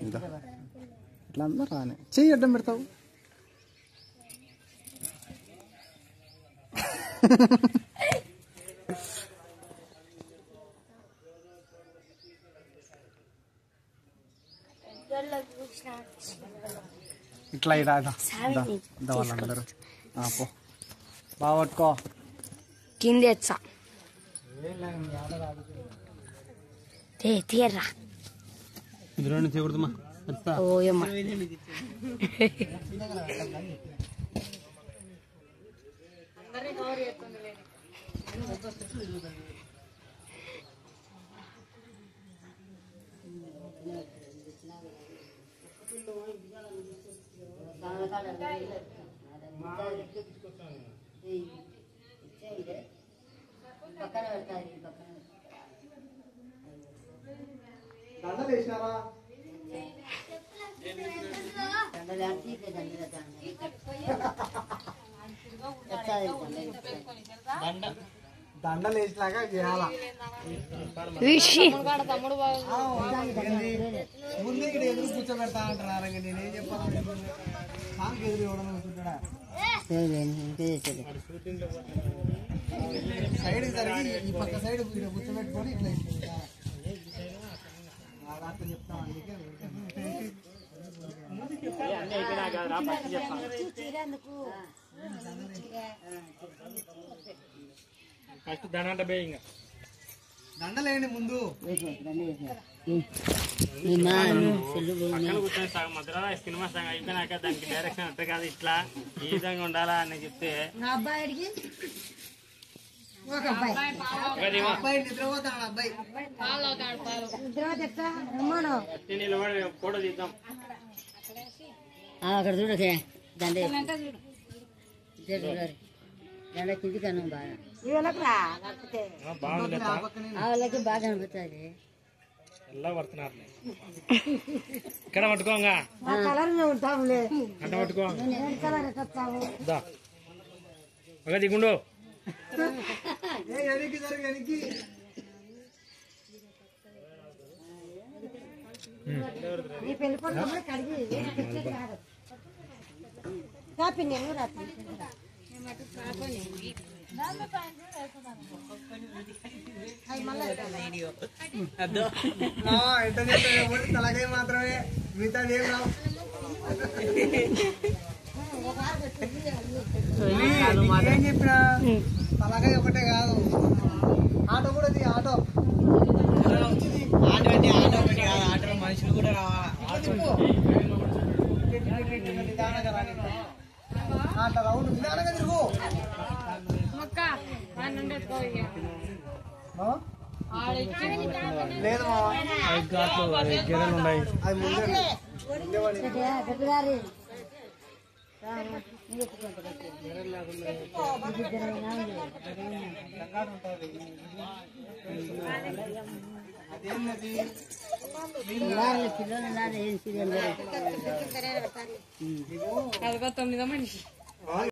ఇదా ఇట్లా అందరూ రానే చెయ్యి అడ్డం పెడతావు ఇట్లా ఇడా ఇదా ఇదా వాళ్ళందరూ ఆ, పో బాగా పట్టుకో కింద ఎచ్చా తే తీయర్రా ఇందులో నుంచి చేయకూడదమ్మా ఓయమ్మ దండలు వేసినారా దండలు వేసినాక చేయాలా విషి ముందు ఇక్కడ ఎదురు కూర్చోబెడతా అంటున్నారు ఇంక నేనేం చెప్పాలి సాంగ్ ఎదురు ఇవ్వడం కూర్చుంటాడా సైడ్ జరిగి ఈ పక్క సైడ్ ఇక్కడ కూర్చోబెట్టుకొని ఇట్లా ఇట్లా. ఆ రాత్రి చెప్తాం అందుకే ఫస్ట్ దానంట బే ఇంకా దండలేండి ముందు పక్కన కూర్చొని సగం మధ్యలో సినిమా సగం అయిపోయినాక దానికి డైరెక్షన్ అంతే కాదు ఇట్లా ఈ విధంగా ఉండాలా అని చెప్తే ఒకటి ఇవ్వ. అబ్బాయి నిద్రపోతాడు అబ్బాయి అట్టి నిలబడి ఫోటో తీద్దాం అక్కడ చూడకే దండే దండ కిందికి అన్నం బాగా ఆ, బాగుంది ఆ పక్కనే ఆ వాళ్ళకి బాగా అనిపిస్తుంది ఎలా పడుతున్నారు ఇక్కడ పట్టుకోంగా అంట పట్టుకో దా ఒక దిగుండు ఏ ఎనికి జరుగు ఎనికి ఆ, ఎట్ట చేస్తావు? ఎవరి తలకాయ మాత్రమే మిగతా ఏం రావు ఏం చెప్పినా తలకాయ ఒకటే కాదు ఆటో కూడా ఇది ఆటో ఆటో అంటే ఆటో ఒకటి కాదు ఆటో మనుషులు కూడా రావాలి నిదానంగా రాని అట్లా రౌండ్ నిదానంగా తిరుగు మావా? లేదు మావా గిరెలు ఉన్నాయి అది ముందే ముందేవాడి పెద్దగారి అదేంటది పిల్లలు ఏం సీరియల్ తొమ్మిదో మనిషి